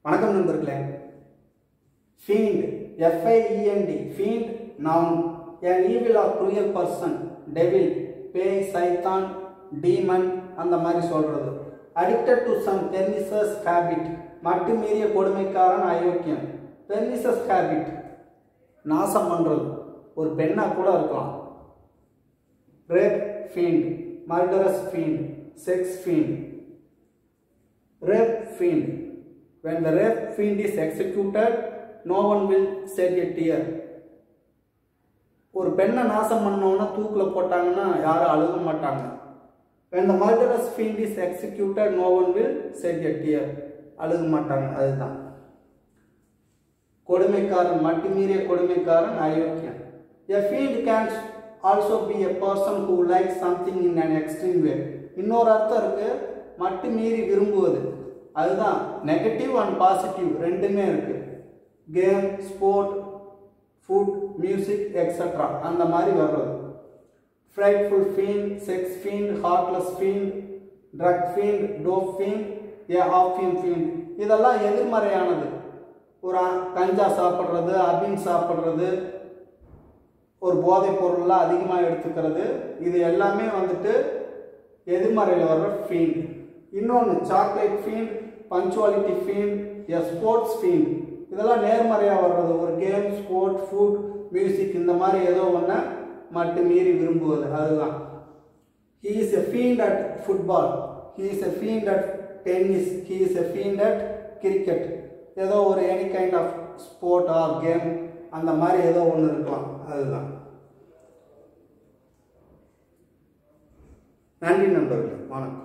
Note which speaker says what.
Speaker 1: வணக்கம் நண்பர்களே fiend F I E N D fiend noun an evil or cruel person devil பேய் சைத்தான் டீமன் அந்த மாதிரி சொல்றது addicted to some pernicious habit மட்டுமீறிய கொடுமைக்காரன் அயோக்கியன் pernicious habit நாசம் பண்றது ஒரு பெண்ணா கூட இருக்கலாம் rape fiend murderous fiend sex fiend rape fiend. When the rape fiend is executed, no one will shed a tear. ஒரு பெண்ணை நாசம் பண்ணோன்னா தூக்கில் போட்டாங்கன்னா யாரும் அழுக மாட்டாங்க when the murderous fiend is executed no one will shed a tear அழுக மாட்டாங்க அதுதான் கொடுமைக்காரன் மட்டுமீறிய கொடுமைக்காரன் அயோக்கியன் a fiend can also be a person who likes something in an extreme way இன்னொரு அர்த்தம் இருக்கு மட்டுமீறி விரும்புவது அதுதான் நெகட்டிவ் அண்ட் பாசிட்டிவ் ரெண்டுமே இருக்கு game sport food music extra அந்த மாதிரி வர்றது frightful fiend sex fiend heartless fiend drug fiend dope fiend a opium fiend இதெல்லாம் எதிர்மறையானது ஒரு அ- கஞ்சா சாப்பிட்றது அபின் சாப்பிட்றது ஒரு போதைப் பொருள்லாம் அதிகமாக எடுத்துக்கிறது இது எல்லாமே வந்துட்டு எதிர்மறையில் வர்ற ஃபீல்டு இன்னொன்று chocolate field punctuality field a sports field இதெல்லாம் நேர்மறையாக வர்றது ஒரு கேம் ஸ்போர்ட் ஃபுட் மியூசிக் இந்த மாதிரி ஏதோ ஒன்று மட்டும் மீறி விரும்புவது அதுதான் he is a field at football he is a field at tennis he is a field at cricket ஏதோ ஒரு any kind of sport or game அந்த மாதிரி ஏதோ ஒன்று இருக்கலாம் அதுதான் நன்றி நண்பர்களே வணக்கம்